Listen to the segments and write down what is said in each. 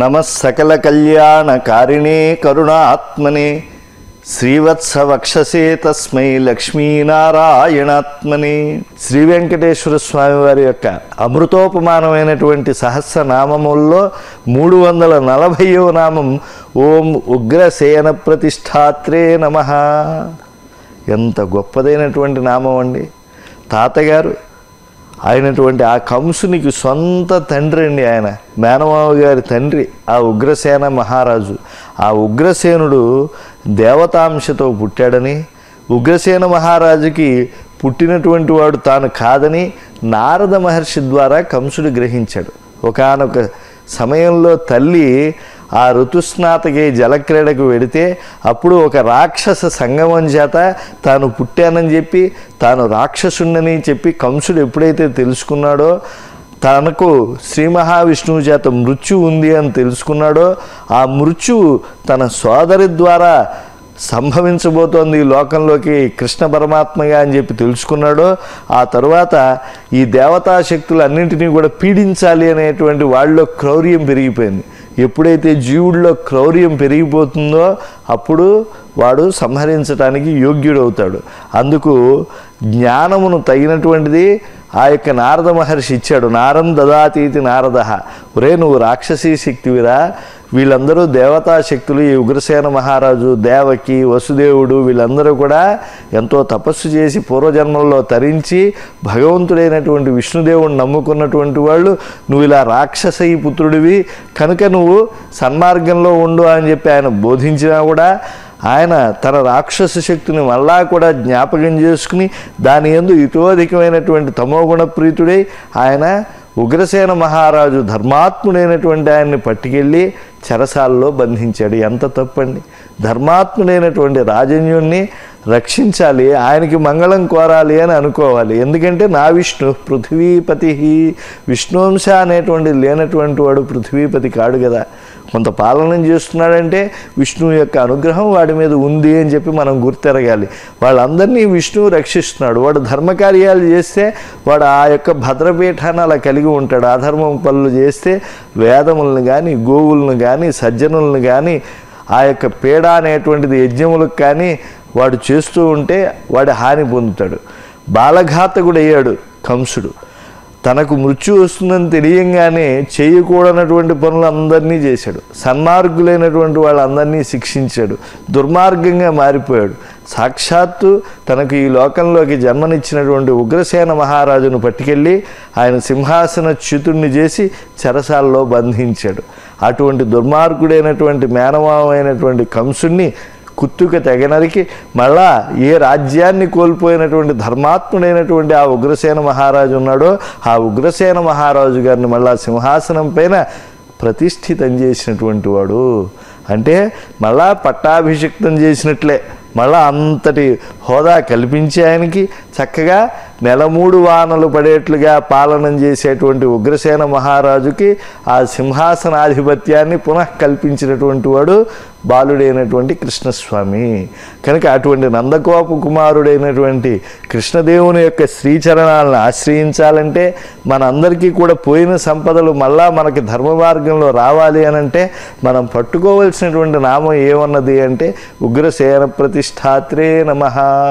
నమ సకల కళ్యాణకారిణే కరుణాత్మనే శ్రీవత్స వక్షసే తస్మై లక్ష్మీనారాయణాత్మనే శ్రీ వెంకటేశ్వర స్వామి వారి యొక్క అమృతోపమానమైనటువంటి సహస్రనామముల్లో మూడు వందల నలభైవ నామం ఓం ఉగ్రసేన ప్రతిష్టాత్రే నమ ఎంత గొప్పదైనటువంటి నామం అండి తాతగారు అయినటువంటి ఆ కంసునికి సొంత తండ్రి అండి ఆయన మేనమావ గారి తండ్రి ఆ ఉగ్రసేన మహారాజు ఆ ఉగ్రసేనుడు దేవతాంశతో పుట్టాడని ఉగ్రసేన మహారాజుకి పుట్టినటువంటి వాడు తాను కాదని నారద మహర్షి ద్వారా కంసుడు గ్రహించాడు ఒకానొక సమయంలో తల్లి ఆ ఋతుస్నాతకి జలక్రీడకు వెడితే అప్పుడు ఒక రాక్షస సంగమం చేత తాను పుట్టానని చెప్పి తాను రాక్షసుండని చెప్పి కంసుడు ఎప్పుడైతే తెలుసుకున్నాడో తనకు శ్రీ మహావిష్ణువు చేత మృత్యు ఉంది అని తెలుసుకున్నాడో ఆ మృత్యువు తన సోదరి ద్వారా సంభవించబోతోంది ఈ లోకంలోకి కృష్ణ పరమాత్మగా అని చెప్పి తెలుసుకున్నాడో ఆ తరువాత ఈ దేవతా శక్తులు అన్నింటినీ కూడా పీడించాలి అనేటువంటి వాళ్ళలో క్రౌర్యం పెరిగిపోయింది ఎప్పుడైతే జీవుల్లో క్రౌర్యం పెరిగిపోతుందో అప్పుడు వాడు సంహరించడానికి యోగ్యుడవుతాడు అందుకు జ్ఞానమును తగినటువంటిది ఆ యొక్క నారద మహర్షి ఇచ్చాడు నారం దదాతీతి నారద ఒరే నువ్వు రాక్షసీ శక్తివిరా వీళ్ళందరూ దేవతా శక్తులు ఈ ఉగ్రసేన మహారాజు దేవకి వసుదేవుడు వీళ్ళందరూ కూడా ఎంతో తపస్సు చేసి పూర్వజన్మల్లో తరించి భగవంతుడైనటువంటి విష్ణుదేవుడిని నమ్ముకున్నటువంటి వాళ్ళు నువ్వు ఇలా రాక్షసీ పుత్రుడివి కనుక నువ్వు సన్మార్గంలో ఉండు అని చెప్పి ఆయన బోధించినా కూడా ఆయన తన రాక్షస శక్తిని మళ్ళా కూడా జ్ఞాపకం చేసుకుని దాని ఎందు ఇతోధికమైనటువంటి తమోగుణ ప్రీతుడై ఆయన ఉగ్రసేన మహారాజు ధర్మాత్ముడైనటువంటి ఆయన్ని పట్టుకెళ్ళి చెరసాలలో బంధించాడు ఎంత తప్పండి ధర్మాత్ముడైనటువంటి రాజన్యుణ్ణి రక్షించాలి ఆయనకి మంగళం కోరాలి అని అనుకోవాలి ఎందుకంటే నా విష్ణు పృథ్వీపతి విష్ణువంశ అనేటువంటి లేనటువంటి వాడు పృథ్వీపతి కాడు కదా కొంత పాలన చేస్తున్నాడంటే విష్ణువు యొక్క అనుగ్రహం వాడి మీద ఉంది అని చెప్పి మనం గుర్తెరగాలి వాళ్ళందరినీ విష్ణువు రక్షిస్తున్నాడు వాడు ధర్మకార్యాలు చేస్తే వాడు ఆ యొక్క భద్రపీఠాన్ని అలా కలిగి ఉంటాడు అధర్మం పనులు చేస్తే వేదములను కానీ గోవులను కానీ సజ్జనులను కానీ ఆ యొక్క పీడ అనేటువంటిది యజ్ఞములకు కానీ వాడు చేస్తూ ఉంటే వాడి హాని పొందుతాడు బాలఘాతకుడు అయ్యాడు కంసుడు తనకు మృత్యు వస్తుందని తెలియంగానే చేయకూడనటువంటి పనులందరినీ చేశాడు సన్మార్గులైనటువంటి వాళ్ళందరినీ శిక్షించాడు దుర్మార్గంగా మారిపోయాడు సాక్షాత్తు తనకు ఈ లోకంలోకి జన్మనిచ్చినటువంటి ఉగ్రసేన మహారాజును పట్టుకెళ్ళి ఆయన సింహాసన చ్యుతుణ్ణి చేసి చెరసాలలో బంధించాడు అటువంటి దుర్మార్గుడైనటువంటి మేనమామైనటువంటి కంసుణ్ణి కుత్తుక తెగనరికి మళ్ళా ఏ రాజ్యాన్ని కోల్పోయినటువంటి ధర్మాత్ముడైనటువంటి ఆ ఉగ్రసేన మహారాజు ఉన్నాడో ఆ ఉగ్రసేన మహారాజు గారిని మళ్ళా సింహాసనం పైన ప్రతిష్ఠితం చేసినటువంటి వాడు అంటే మళ్ళా పట్టాభిషిక్తం చేసినట్లే మళ్ళా అంతటి హోదా కల్పించి ఆయనకి చక్కగా నెల మూడు వానలు పడేట్లుగా పాలనం చేసేటువంటి ఉగ్రసేన మహారాజుకి ఆ సింహాసనాధిపత్యాన్ని పునః కల్పించినటువంటి వాడు బాలుడైనటువంటి కృష్ణస్వామి కనుక అటువంటి నందకోప కుమారుడైనటువంటి కృష్ణదేవుని యొక్క శ్రీచరణాలను ఆశ్రయించాలంటే మనందరికీ కూడా పోయిన సంపదలు మళ్ళా మనకి ధర్మ మార్గంలో రావాలి అనంటే మనం పట్టుకోవలసినటువంటి నామం ఏమన్నది అంటే ఉగ్రసేన ప్రతిష్టాత్రే నమ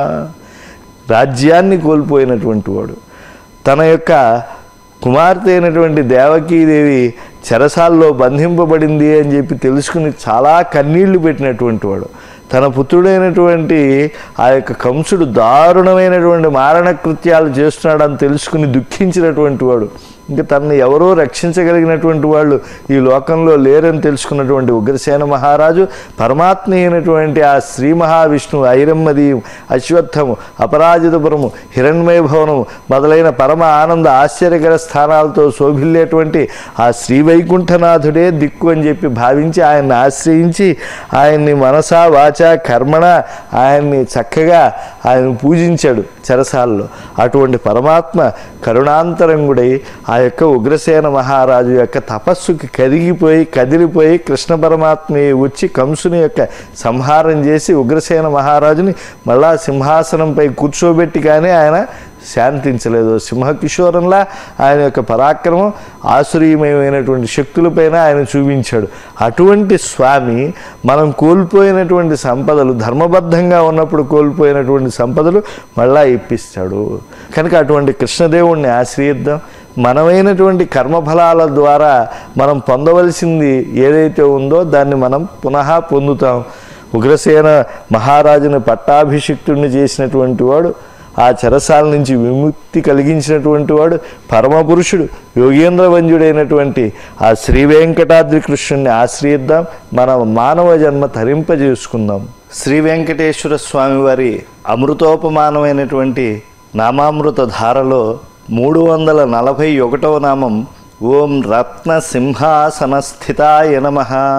రాజ్యాన్ని కోల్పోయినటువంటి వాడు తన యొక్క కుమార్తె అయినటువంటి దేవకీదేవి చెరసాల్లో బంధింపబడింది అని చెప్పి తెలుసుకుని చాలా కన్నీళ్లు పెట్టినటువంటి వాడు తన పుత్రుడైనటువంటి ఆ యొక్క కంసుడు దారుణమైనటువంటి మారణ కృత్యాలు చేస్తున్నాడని తెలుసుకుని దుఃఖించినటువంటి వాడు ఇంకా తనని ఎవరో రక్షించగలిగినటువంటి వాళ్ళు ఈ లోకంలో లేరని తెలుసుకున్నటువంటి ఉగ్రసేన మహారాజు పరమాత్మ అయినటువంటి ఆ శ్రీ మహావిష్ణువు ఐరమ్మదీయం అశ్వత్థము అపరాజితపురము హిరణ్మయ భవనము మొదలైన పరమ ఆనంద ఆశ్చర్యకర స్థానాలతో శోభిల్లేటువంటి ఆ శ్రీ వైకుంఠనాథుడే దిక్కు అని చెప్పి భావించి ఆయన్ని ఆశ్రయించి ఆయన్ని మనసా వాచ కర్మణ ఆయన్ని చక్కగా ఆయన పూజించాడు చెరసాల్లో అటువంటి పరమాత్మ కరుణాంతరంగుడై ఆ యొక్క ఉగ్రసేన మహారాజు యొక్క తపస్సుకి కరిగిపోయి కదిలిపోయి కృష్ణ పరమాత్మ వచ్చి కంసుని యొక్క సంహారం చేసి ఉగ్రసేన మహారాజుని మళ్ళా సింహాసనంపై కూర్చోబెట్టి కానీ ఆయన శాంతించలేదు సింహకిషోరంలా ఆయన యొక్క పరాక్రమం ఆశ్రయమయమైనటువంటి శక్తులపైన ఆయన చూపించాడు అటువంటి స్వామి మనం కోల్పోయినటువంటి సంపదలు ధర్మబద్ధంగా ఉన్నప్పుడు కోల్పోయినటువంటి సంపదలు మళ్ళా ఇప్పిస్తాడు కనుక అటువంటి కృష్ణదేవుణ్ణి ఆశ్రయిద్దాం మనమైనటువంటి కర్మఫలాల ద్వారా మనం పొందవలసింది ఏదైతే ఉందో దాన్ని మనం పునః పొందుతాం ఉగ్రసేన మహారాజుని పట్టాభిషిక్తుడిని చేసినటువంటి వాడు ఆ చెరసాల నుంచి విముక్తి కలిగించినటువంటి వాడు పరమపురుషుడు యోగేంద్ర వంజుడైనటువంటి ఆ శ్రీ వెంకటాద్రి కృష్ణుని ఆశ్రయిద్దాం మన మానవ జన్మ తరింపజేసుకుందాం శ్రీ వెంకటేశ్వర స్వామి వారి అమృతోపమానమైనటువంటి నామామృత ధారలో మూడు వందల నలభై ఒకటవ నామం ఓం రత్న సింహాసనస్థితాయ నమ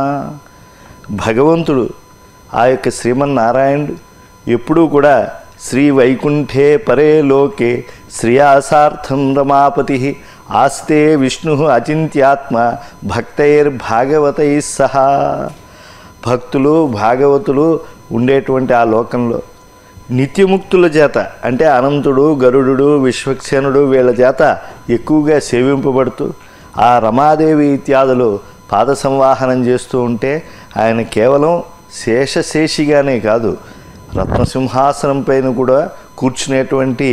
భగవంతుడు ఆ యొక్క శ్రీమన్నారాయణుడు ఎప్పుడూ కూడా శ్రీ వైకుంఠే పరే లోకే శ్రియాసార్థం రమాపతి ఆస్తే విష్ణు అచింత్యాత్మ భక్తైర్భాగవతై సహా భక్తులు భాగవతులు ఉండేటువంటి ఆ లోకంలో నిత్యముక్తుల చేత అంటే అనంతుడు గరుడు విశ్వక్సేనుడు వీళ్ళ చేత ఎక్కువగా సేవింపబడుతూ ఆ రమాదేవి ఇత్యాదులు పాద సంవాహనం చేస్తూ ఉంటే ఆయన కేవలం శేషశేషిగానే కాదు రత్నసింహాసనం పైన కూడా కూర్చునేటువంటి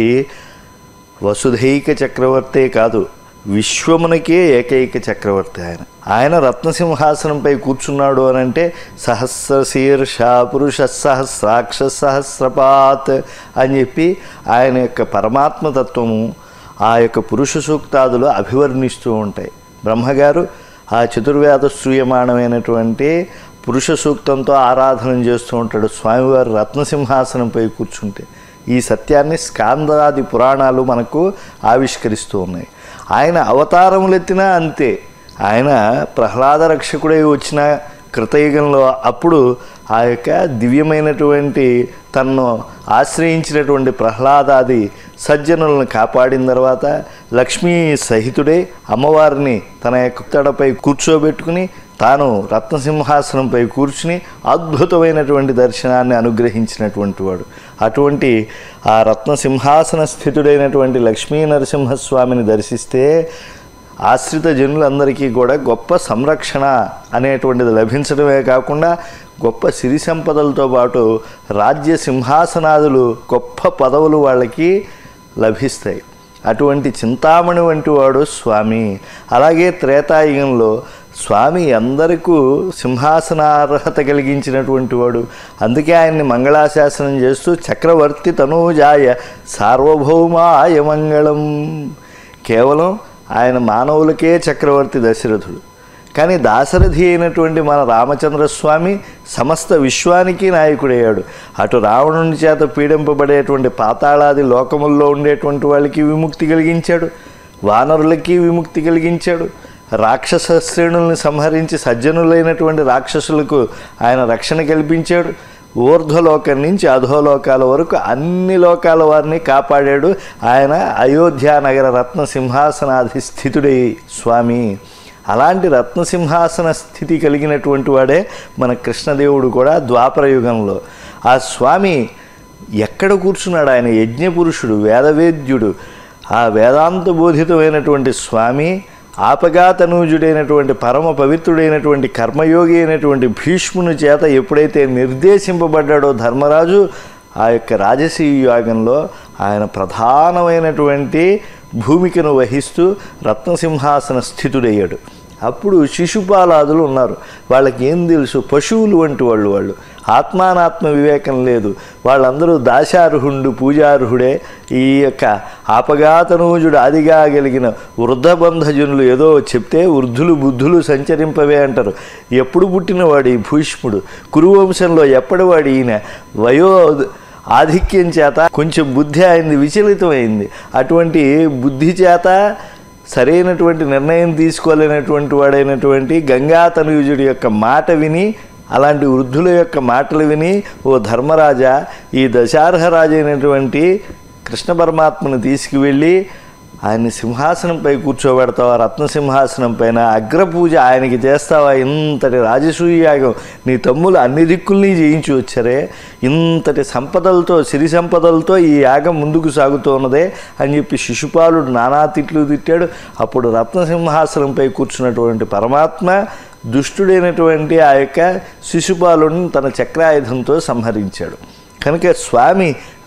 వసుధైక చక్రవర్తే కాదు విశ్వమునకే ఏకైక చక్రవర్తి ఆయన ఆయన రత్నసింహాసనంపై కూర్చున్నాడు అని అంటే సహస్ర శీర్ష పురుష సహస్రాక్ష సహస్రపాత్ అని చెప్పి ఆయన యొక్క పరమాత్మ తత్వము ఆ యొక్క పురుష సూక్తాదులు అభివర్ణిస్తూ ఉంటాయి బ్రహ్మగారు ఆ చతుర్వేద శ్రూయమాణమైనటువంటి పురుష సూక్తంతో ఆరాధన చేస్తూ ఉంటాడు స్వామివారు రత్నసింహాసనంపై కూర్చుంటే ఈ సత్యాన్ని స్కాందాది పురాణాలు మనకు ఆవిష్కరిస్తూ ఉన్నాయి ఆయన అవతారములెత్తినా అంతే ఆయన ప్రహ్లాద రక్షకుడై వచ్చిన కృతయుగంలో అప్పుడు ఆ యొక్క దివ్యమైనటువంటి తన్ను ఆశ్రయించినటువంటి ప్రహ్లాదాది సజ్జనులను కాపాడిన తర్వాత లక్ష్మీ సహితుడే అమ్మవారిని తన యొక్క తడపై కూర్చోబెట్టుకుని తాను రత్నసింహాసనంపై కూర్చుని అద్భుతమైనటువంటి దర్శనాన్ని అనుగ్రహించినటువంటి వాడు అటువంటి ఆ రత్నసింహాసన స్థితుడైనటువంటి లక్ష్మీ నరసింహస్వామిని దర్శిస్తే ఆశ్రిత జనులందరికీ కూడా గొప్ప సంరక్షణ అనేటువంటిది లభించడమే కాకుండా గొప్ప సిరి సంపదలతో పాటు రాజ్య సింహాసనాదులు గొప్ప పదవులు వాళ్ళకి లభిస్తాయి అటువంటి చింతామణి వంటి వాడు స్వామి అలాగే త్రేతాయుగంలో స్వామి అందరికూ సింహాసనార్హత కలిగించినటువంటి వాడు అందుకే ఆయన్ని మంగళాశాసనం చేస్తూ చక్రవర్తి తనూజాయ సార్వభౌమాయ మంగళం కేవలం ఆయన మానవులకే చక్రవర్తి దశరథుడు కానీ దాశరథి అయినటువంటి మన రామచంద్రస్వామి సమస్త విశ్వానికి నాయకుడయ్యాడు అటు రావణుని చేత పీడింపబడేటువంటి పాతాళాది లోకముల్లో ఉండేటువంటి వాళ్ళకి విముక్తి కలిగించాడు వానరులకి విముక్తి కలిగించాడు రాక్షస శ్రేణుల్ని సంహరించి సజ్జనులైనటువంటి రాక్షసులకు ఆయన రక్షణ కల్పించాడు ఊర్ధ్వలోకం నుంచి అధోలోకాల వరకు అన్ని లోకాల వారిని కాపాడాడు ఆయన అయోధ్య నగర రత్న సింహాసనాధిస్థితుడై స్వామి అలాంటి రత్నసింహాసన స్థితి కలిగినటువంటి వాడే మన కృష్ణదేవుడు కూడా ద్వాపర యుగంలో ఆ స్వామి ఎక్కడ కూర్చున్నాడు ఆయన యజ్ఞపురుషుడు వేదవేద్యుడు ఆ వేదాంత బోధితమైనటువంటి స్వామి ఆపగాతనూజుడైనటువంటి పరమ పవిత్రుడైనటువంటి కర్మయోగి అయినటువంటి భీష్ముని చేత ఎప్పుడైతే నిర్దేశింపబడ్డాడో ధర్మరాజు ఆ యొక్క రాజసీయ యాగంలో ఆయన ప్రధానమైనటువంటి భూమికను వహిస్తూ రత్నసింహాసన స్థితుడయ్యాడు అప్పుడు శిశుపాలాదులు ఉన్నారు వాళ్ళకి ఏం తెలుసు పశువులు వంటి వాళ్ళు వాళ్ళు ఆత్మానాత్మ వివేకం లేదు వాళ్ళందరూ దాశార్హుండు పూజార్హుడే ఈ యొక్క ఆపఘాతనూజుడు ఆదిగా కలిగిన వృద్ధబంధజనులు ఏదో చెప్తే వృద్ధులు బుద్ధులు సంచరింపవే అంటారు ఎప్పుడు పుట్టినవాడు ఈ భీష్ముడు కురువంశంలో ఎప్పటివాడు ఈయన వయో ఆధిక్యం చేత కొంచెం బుద్ధి అయింది విచలితమైంది అటువంటి బుద్ధి చేత సరైనటువంటి నిర్ణయం తీసుకోలేనటువంటి వాడైనటువంటి గంగా తనయుజుడి యొక్క మాట విని అలాంటి వృద్ధుల యొక్క మాటలు విని ఓ ధర్మరాజా ఈ దశార్హ రాజైనటువంటి కృష్ణ పరమాత్మను తీసుకువెళ్ళి ఆయన్ని సింహాసనంపై కూర్చోబెడతావా రత్న సింహాసనం పైన అగ్రపూజ ఆయనకి చేస్తావా ఇంతటి రాజసూయ యాగం నీ తమ్ములు అన్ని దిక్కుల్ని జయించి వచ్చారే ఇంతటి సంపదలతో సిరి సంపదలతో ఈ యాగం ముందుకు సాగుతున్నదే అని చెప్పి శిశుపాలుడు నానా తిట్లు తిట్టాడు అప్పుడు రత్న సింహాసనంపై కూర్చున్నటువంటి పరమాత్మ దుష్టుడైనటువంటి ఆ యొక్క శిశుపాలుడిని తన చక్రాయుధంతో సంహరించాడు కనుక స్వామి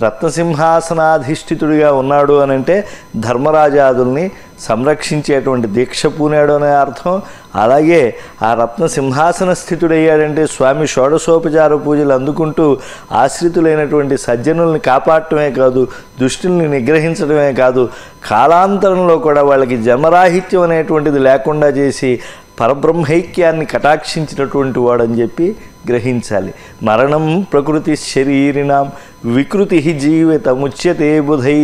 రత్నసింహాసనాధిష్ఠితుడిగా ఉన్నాడు అని అంటే ధర్మరాజాదుల్ని సంరక్షించేటువంటి దీక్ష పూనాడు అనే అర్థం అలాగే ఆ రత్న సింహాసన స్థితుడయ్యాడంటే స్వామి షోడశోపచార పూజలు అందుకుంటూ ఆశ్రితులైనటువంటి సజ్జనుల్ని కాపాడటమే కాదు దుష్టుల్ని నిగ్రహించడమే కాదు కాలాంతరంలో కూడా వాళ్ళకి జన్మరాహిత్యం అనేటువంటిది లేకుండా చేసి పరబ్రహ్మైక్యాన్ని కటాక్షించినటువంటి వాడని చెప్పి గ్రహించాలి మరణం ప్రకృతి శరీరినాం వికృతి జీవితముచ్యతే బుధై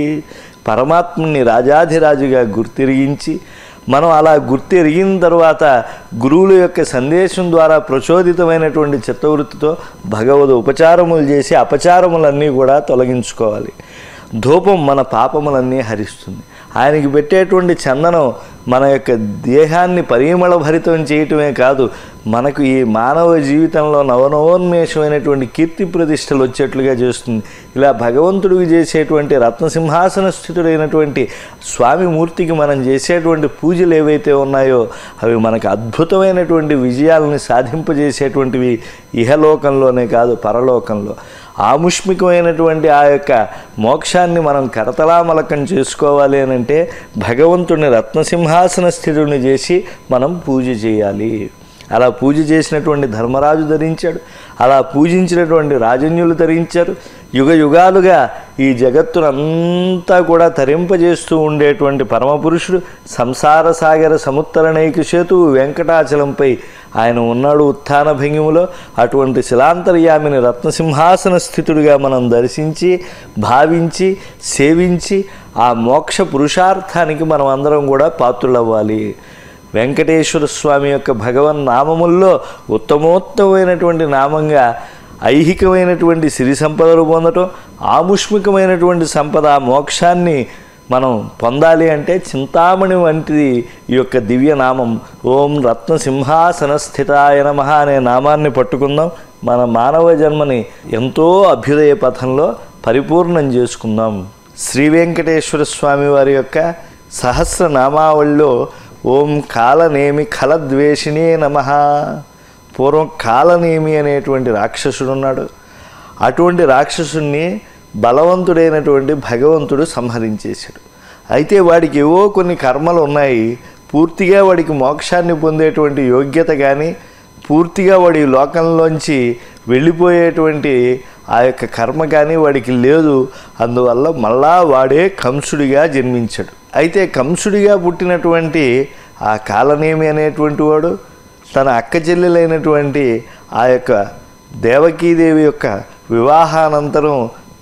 పరమాత్మని రాజాధిరాజుగా గుర్తిరిగించి మనం అలా గుర్తిరిగిన తర్వాత గురువుల యొక్క సందేశం ద్వారా ప్రచోదితమైనటువంటి చిత్తవృత్తితో భగవద్ ఉపచారములు చేసి అపచారములన్నీ కూడా తొలగించుకోవాలి ధూపం మన పాపములన్నీ హరిస్తుంది ఆయనకి పెట్టేటువంటి చందనం మన యొక్క దేహాన్ని పరిమళ భరితం చేయటమే కాదు మనకు ఈ మానవ జీవితంలో నవనవోన్మేషమైనటువంటి కీర్తి ప్రతిష్టలు వచ్చేట్లుగా చేస్తుంది ఇలా భగవంతుడికి చేసేటువంటి రత్నసింహాసన స్థితుడైనటువంటి స్వామి మూర్తికి మనం చేసేటువంటి పూజలు ఏవైతే ఉన్నాయో అవి మనకు అద్భుతమైనటువంటి విజయాలని సాధింపజేసేటువంటివి ఇహలోకంలోనే కాదు పరలోకంలో ఆముష్మికమైనటువంటి ఆ యొక్క మోక్షాన్ని మనం కరతలామలకం చేసుకోవాలి అని అంటే భగవంతుని రత్నసింహాసన స్థితుడిని చేసి మనం పూజ చేయాలి అలా పూజ చేసినటువంటి ధర్మరాజు ధరించాడు అలా పూజించినటువంటి రాజన్యులు ధరించారు యుగ యుగాలుగా ఈ జగత్తునంతా కూడా తరింపజేస్తూ ఉండేటువంటి పరమపురుషుడు సంసార సాగర సముత్తరణైక సేతువు వెంకటాచలంపై ఆయన ఉన్నాడు ఉత్థాన భంగిములో అటువంటి శిలాంతర్యామిని రత్నసింహాసన స్థితుడిగా మనం దర్శించి భావించి సేవించి ఆ మోక్ష పురుషార్థానికి మనం అందరం కూడా పాత్రులవ్వాలి వెంకటేశ్వర స్వామి యొక్క భగవన్ నామముల్లో ఉత్తమోత్తమైనటువంటి నామంగా ఐహికమైనటువంటి సిరి సంపదలు పొందటం ఆముష్మికమైనటువంటి సంపద మోక్షాన్ని మనం పొందాలి అంటే చింతామణి వంటిది ఈ యొక్క దివ్య నామం ఓం రత్న సింహాసన స్థితాయ నమ అనే నామాన్ని పట్టుకుందాం మన మానవ జన్మని ఎంతో అభ్యుదయ పథంలో పరిపూర్ణం చేసుకుందాం శ్రీ వెంకటేశ్వర స్వామి వారి యొక్క సహస్రనామావళిలో ఓం కాలనేమి ఖలద్వేషిణే నమ పూర్వం కాలనేమి అనేటువంటి రాక్షసుడు ఉన్నాడు అటువంటి రాక్షసుణ్ణి బలవంతుడైనటువంటి భగవంతుడు సంహరించేశాడు అయితే వాడికి ఏవో కొన్ని కర్మలు ఉన్నాయి పూర్తిగా వాడికి మోక్షాన్ని పొందేటువంటి యోగ్యత కానీ పూర్తిగా వాడి లోకంలోంచి వెళ్ళిపోయేటువంటి ఆ యొక్క కర్మ కానీ వాడికి లేదు అందువల్ల మళ్ళా వాడే కంసుడిగా జన్మించాడు అయితే కంసుడిగా పుట్టినటువంటి ఆ కాలనేమి అనేటువంటి వాడు తన అక్క చెల్లెలైనటువంటి ఆ యొక్క దేవకీదేవి యొక్క వివాహానంతరం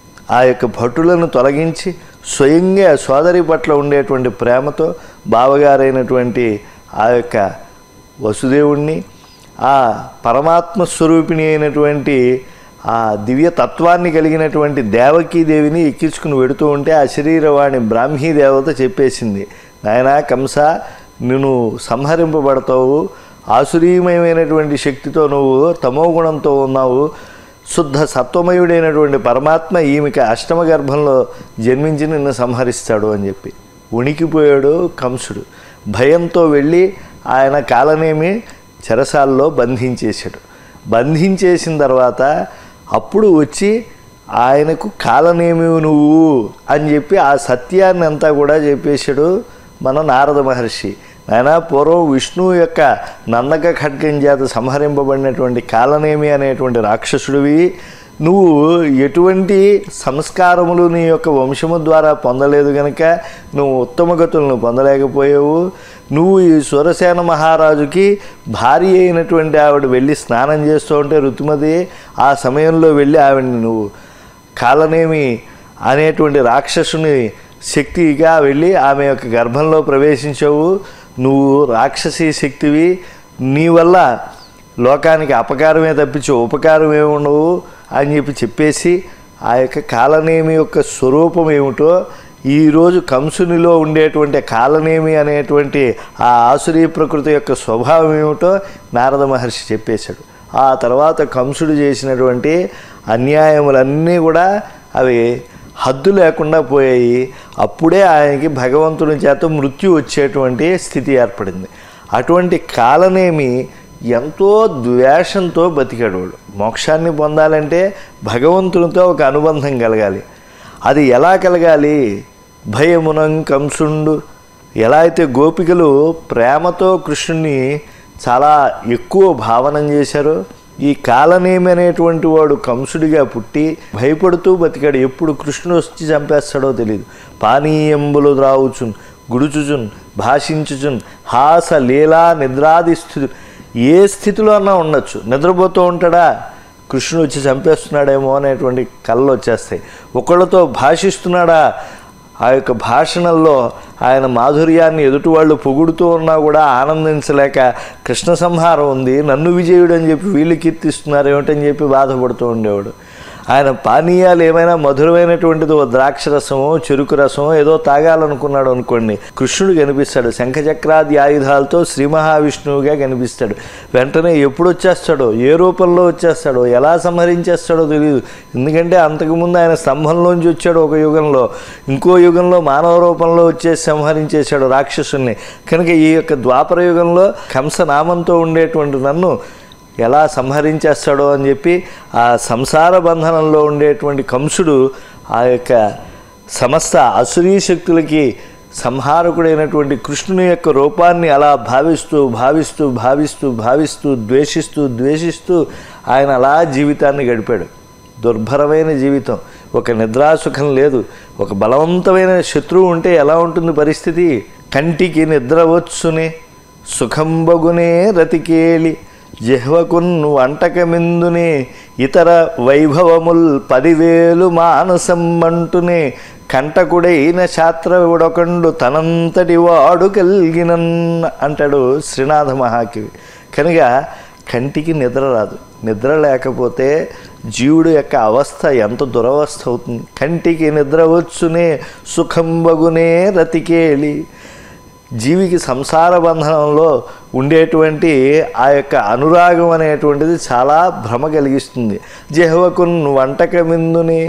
ఆ యొక్క భటులను తొలగించి స్వయంగా సోదరి పట్ల ఉండేటువంటి ప్రేమతో బావగారైనటువంటి ఆ యొక్క వసుదేవుణ్ణి ఆ పరమాత్మ స్వరూపిణి అయినటువంటి ఆ దివ్య తత్వాన్ని కలిగినటువంటి దేవకీదేవిని ఎక్కించుకుని వెడుతూ ఉంటే ఆ శరీరవాణి బ్రాహ్మీ దేవత చెప్పేసింది నాయనా కంస నువ్వు సంహరింపబడతావు ఆసురీమయమైనటువంటి శక్తితో నువ్వు తమో గుణంతో ఉన్నావు శుద్ధ సత్వమయుడైనటువంటి పరమాత్మ ఈమెకి అష్టమ గర్భంలో జన్మించి నిన్ను సంహరిస్తాడు అని చెప్పి ఉనికిపోయాడు కంసుడు భయంతో వెళ్ళి ఆయన కాలనేమి చెరసాల్లో బంధించేశాడు బంధించేసిన తర్వాత అప్పుడు వచ్చి ఆయనకు కాలనేమి నువ్వు అని చెప్పి ఆ సత్యాన్ని అంతా కూడా చెప్పేశాడు మన నారద మహర్షి నాయన పూర్వం విష్ణువు యొక్క నందక ఖడ్గం చేత సంహరింపబడినటువంటి కాలనేమి అనేటువంటి రాక్షసుడివి నువ్వు ఎటువంటి సంస్కారములు నీ యొక్క వంశము ద్వారా పొందలేదు గనక నువ్వు ఉత్తమ గతులను పొందలేకపోయావు నువ్వు ఈ సురసేన మహారాజుకి భార్య అయినటువంటి ఆవిడ వెళ్ళి స్నానం చేస్తూ ఉంటే రుతుమతి ఆ సమయంలో వెళ్ళి ఆవిడని నువ్వు కాలనేమి అనేటువంటి రాక్షసుని శక్తిగా వెళ్ళి ఆమె యొక్క గర్భంలో ప్రవేశించావు నువ్వు రాక్షసి శక్తివి నీ వల్ల లోకానికి అపకారమే తప్పించి ఉపకారం ఏమి ఉండవు అని చెప్పి చెప్పేసి ఆ యొక్క కాలనేమి యొక్క స్వరూపం ఏమిటో ఈరోజు కంసునిలో ఉండేటువంటి కాలనేమి అనేటువంటి ఆ ఆసురీ ప్రకృతి యొక్క స్వభావం ఏమిటో నారద మహర్షి చెప్పేశాడు ఆ తర్వాత కంసుడు చేసినటువంటి అన్యాయములన్నీ కూడా అవి హద్దు లేకుండా పోయాయి అప్పుడే ఆయనకి భగవంతుని చేత మృత్యు వచ్చేటువంటి స్థితి ఏర్పడింది అటువంటి కాలనేమి ఎంతో ద్వేషంతో బతికాడు వాడు మోక్షాన్ని పొందాలంటే భగవంతునితో ఒక అనుబంధం కలగాలి అది ఎలా కలగాలి భయమునం కంసుండు ఎలా అయితే గోపికలు ప్రేమతో కృష్ణుని చాలా ఎక్కువ భావనం చేశారో ఈ కాలనేమి అనేటువంటి వాడు కంసుడిగా పుట్టి భయపడుతూ బతికాడు ఎప్పుడు కృష్ణుడు వచ్చి చంపేస్తాడో తెలియదు పానీయంబులు ద్రావుచున్ గుడుచుచున్ భాషించుచున్ హాస లీలా నిద్రాది స్థితి ఏ స్థితిలో అన్నా ఉండొచ్చు నిద్రపోతూ ఉంటాడా కృష్ణుడు వచ్చి చంపేస్తున్నాడేమో అనేటువంటి కళ్ళు వచ్చేస్తాయి ఒకళ్ళతో భాషిస్తున్నాడా ఆ యొక్క భాషణల్లో ఆయన మాధుర్యాన్ని ఎదుటి వాళ్ళు పొగుడుతూ ఉన్నా కూడా ఆనందించలేక కృష్ణ సంహారం ఉంది నన్ను విజయుడు అని చెప్పి వీళ్ళు కీర్తిస్తున్నారు ఏమిటని చెప్పి బాధపడుతూ ఉండేవాడు ఆయన పానీయాలు ఏమైనా మధురమైనటువంటిది ఓ ద్రాక్ష రసమో చెరుకు రసమో ఏదో తాగాలనుకున్నాడు అనుకోండి కృష్ణుడు కనిపిస్తాడు శంఖచక్రాది ఆయుధాలతో శ్రీ మహావిష్ణువుగా కనిపిస్తాడు వెంటనే ఎప్పుడు వచ్చేస్తాడో ఏ రూపంలో వచ్చేస్తాడో ఎలా సంహరించేస్తాడో తెలియదు ఎందుకంటే అంతకుముందు ఆయన స్తంభంలోంచి వచ్చాడు ఒక యుగంలో ఇంకో యుగంలో మానవ రూపంలో వచ్చేసి సంహరించేశాడు రాక్షసుల్ని కనుక ఈ యొక్క ద్వాపర యుగంలో కంసనామంతో ఉండేటువంటి నన్ను ఎలా సంహరించేస్తాడో అని చెప్పి ఆ సంసార బంధనంలో ఉండేటువంటి కంసుడు ఆ యొక్క సమస్త అసురీ శక్తులకి సంహారకుడైనటువంటి కృష్ణుని యొక్క రూపాన్ని అలా భావిస్తూ భావిస్తూ భావిస్తూ భావిస్తూ ద్వేషిస్తూ ద్వేషిస్తూ ఆయన అలా జీవితాన్ని గడిపాడు దుర్భరమైన జీవితం ఒక నిద్రాసుఖం లేదు ఒక బలవంతమైన శత్రువు ఉంటే ఎలా ఉంటుంది పరిస్థితి కంటికి నిద్ర వచ్చునే సుఖంబగునే రతికేలి జిహ్వకున్ వంటకమిందునే ఇతర వైభవముల్ పదివేలు మానసమ్మంటునే కంటకుడైన శాస్త్రవుడొకండు తనంతటి వాడు కలిగినన్ అంటాడు శ్రీనాథ మహాకవి కనుక కంటికి నిద్ర రాదు నిద్ర లేకపోతే జీవుడు యొక్క అవస్థ ఎంత దురవస్థ అవుతుంది కంటికి నిద్ర వచ్చునే సుఖంబగునే రతికేలి జీవికి సంసార బంధనంలో ఉండేటువంటి ఆ యొక్క అనురాగం అనేటువంటిది చాలా భ్రమ కలిగిస్తుంది జహ్వకున్ వంటకమిందుని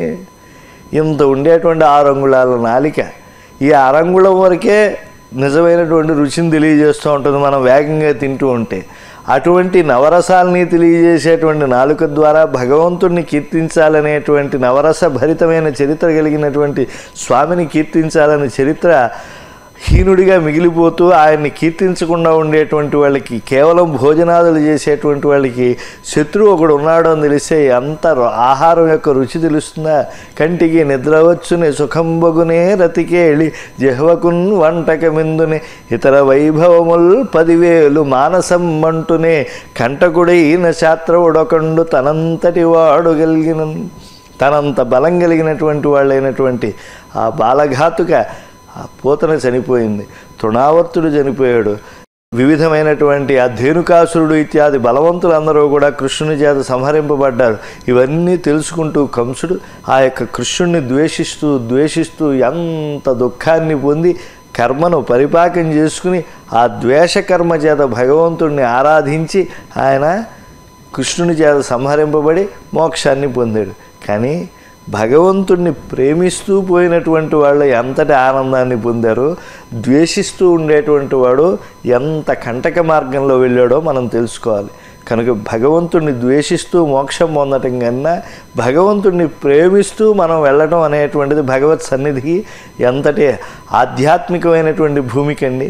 ఇంత ఉండేటువంటి ఆరు అంగుళాల నాలిక ఈ అరంగుళం వరకే నిజమైనటువంటి రుచిని తెలియజేస్తూ ఉంటుంది మనం వేగంగా తింటూ ఉంటే అటువంటి నవరసాలని తెలియజేసేటువంటి నాలుక ద్వారా భగవంతుణ్ణి కీర్తించాలనేటువంటి నవరస భరితమైన చరిత్ర కలిగినటువంటి స్వామిని కీర్తించాలనే చరిత్ర హీనుడిగా మిగిలిపోతూ ఆయన్ని కీర్తించకుండా ఉండేటువంటి వాళ్ళకి కేవలం భోజనాదులు చేసేటువంటి వాళ్ళకి శత్రువు ఒకడు ఉన్నాడు అని తెలిస్తే అంత రు- ఆహారం యొక్క రుచి తెలుస్తుందా కంటికి నిద్ర వచ్చుని సుఖంబగునే రతికేళి జహ్వకున్ వంటకమిందునే ఇతర వైభవముల్ పదివేలు మానసం మంటునే కంటకుడైన శాస్త్రవుడొకండు తనంతటి వాడు కలిగిన తనంత బలం కలిగినటువంటి వాళ్ళైనటువంటి ఆ బాలఘాతుక ఆ పూతన చనిపోయింది తృణావర్తుడు చనిపోయాడు వివిధమైనటువంటి ఆ ధేనుకాసురుడు ఇత్యాది బలవంతులందరూ కూడా కృష్ణుని చేత సంహరింపబడ్డారు ఇవన్నీ తెలుసుకుంటూ కంసుడు ఆ యొక్క కృష్ణుణ్ణి ద్వేషిస్తూ ద్వేషిస్తూ ఎంత దుఃఖాన్ని పొంది కర్మను పరిపాకం చేసుకుని ఆ ద్వేషకర్మ చేత భగవంతుణ్ణి ఆరాధించి ఆయన కృష్ణుని చేత సంహరింపబడి మోక్షాన్ని పొందాడు కానీ భగవంతుణ్ణి ప్రేమిస్తూ పోయినటువంటి వాళ్ళు ఎంతటి ఆనందాన్ని పొందారో ద్వేషిస్తూ ఉండేటువంటి వాడు ఎంత కంటక మార్గంలో వెళ్ళాడో మనం తెలుసుకోవాలి కనుక భగవంతుణ్ణి ద్వేషిస్తూ మోక్షం పొందటం కన్నా భగవంతుణ్ణి ప్రేమిస్తూ మనం వెళ్ళటం అనేటువంటిది భగవత్ సన్నిధికి ఎంతటి ఆధ్యాత్మికమైనటువంటి భూమికండి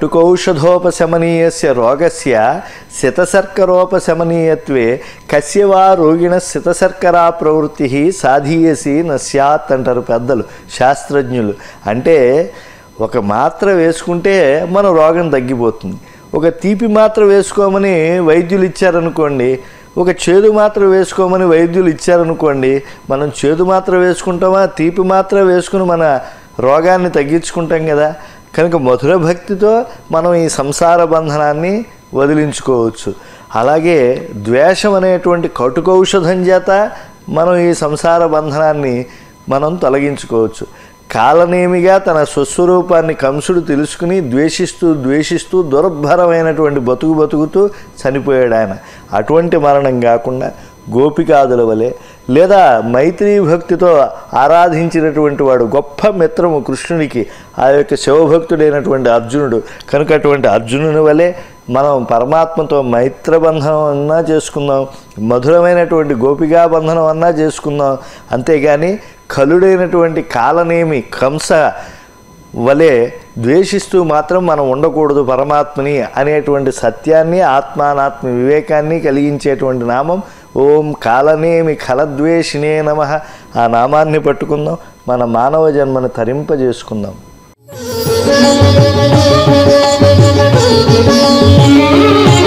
కటుకౌషధోపశమనీయస్య రోగస్య శతశర్కరోపశమనీయత్వే కస్యవా రోగిణ శతశర్కరా ప్రవృత్తి సాధీయసి నస్యాత్ అంటారు పెద్దలు శాస్త్రజ్ఞులు అంటే ఒక మాత్ర వేసుకుంటే మన రోగం తగ్గిపోతుంది ఒక తీపి మాత్ర వేసుకోమని వైద్యులు ఇచ్చారనుకోండి ఒక చేదు మాత్ర వేసుకోమని వైద్యులు ఇచ్చారనుకోండి మనం చేదు మాత్ర వేసుకుంటామా తీపి మాత్ర వేసుకుని మన రోగాన్ని తగ్గించుకుంటాం కదా కనుక మధుర భక్తితో మనం ఈ సంసార బంధనాన్ని వదిలించుకోవచ్చు అలాగే ద్వేషం అనేటువంటి కటుకౌషధం చేత మనం ఈ సంసార బంధనాన్ని మనం తొలగించుకోవచ్చు కాలనేమిగా తన స్వస్వరూపాన్ని కంసుడు తెలుసుకుని ద్వేషిస్తూ ద్వేషిస్తూ దుర్భరమైనటువంటి బతుకు బతుకుతూ చనిపోయాడు ఆయన అటువంటి మరణం కాకుండా గోపికాదుల వలె లేదా మైత్రీ భక్తితో ఆరాధించినటువంటి వాడు గొప్ప మిత్రము కృష్ణునికి ఆ యొక్క శివభక్తుడైనటువంటి అర్జునుడు కనుక అటువంటి అర్జునుని వలె మనం పరమాత్మతో మైత్రబంధనం అన్నా చేసుకుందాం మధురమైనటువంటి గోపికా బంధనం అన్నా చేసుకుందాం అంతేగాని కలుడైనటువంటి కాలనేమి కంస వలె ద్వేషిస్తూ మాత్రం మనం ఉండకూడదు పరమాత్మని అనేటువంటి సత్యాన్ని ఆత్మానాత్మ వివేకాన్ని కలిగించేటువంటి నామం ఓం కాలనేమి కలద్వేషినే నమ ఆ నామాన్ని పట్టుకుందాం మన మానవ జన్మను తరింపజేసుకుందాం Thank you.